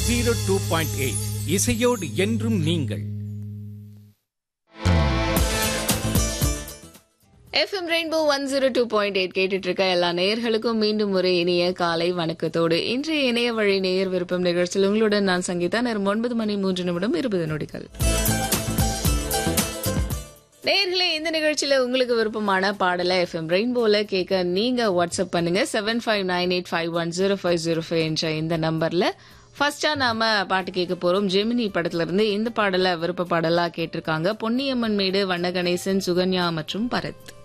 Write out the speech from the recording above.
zero two point eight இசையோடு என்றும் நீங்கள் FM rainbow one zero two point eight கேட்டுட்டு இருக்க எல்லா நேயர்களுக்கும் மீண்டும் ஒரு இனிய காலை வணக்கத்தோடு இன்றைய இணைய வழி நேயர் விருப்பம் நிகழ்ச்சியில் உங்களுடன் நான் சங்கீதா நேரம் ஒன்பது மணி மூன்று நிமிடம் இருபது நொடிகள் நேயர்களே இந்த நிகழ்ச்சியில உங்களுக்கு விருப்பமான பாடலை எஃப்எம் ரெயின்போல கேட்க நீங்க வாட்ஸ்அப் பண்ணுங்க seven five nine eight five one zero five zero five என்ற இந்த நம்பர்ல ஃபர்ஸ்டா நாம பாட்டு கேட்க போறோம் ஜெமினி படத்துல இருந்து இந்த பாடலை விருப்ப பாடலா கேட்டிருக்காங்க பொன்னியம்மன் மேடு வண்ண கணேசன் சுகன்யா மற்றும் பரத்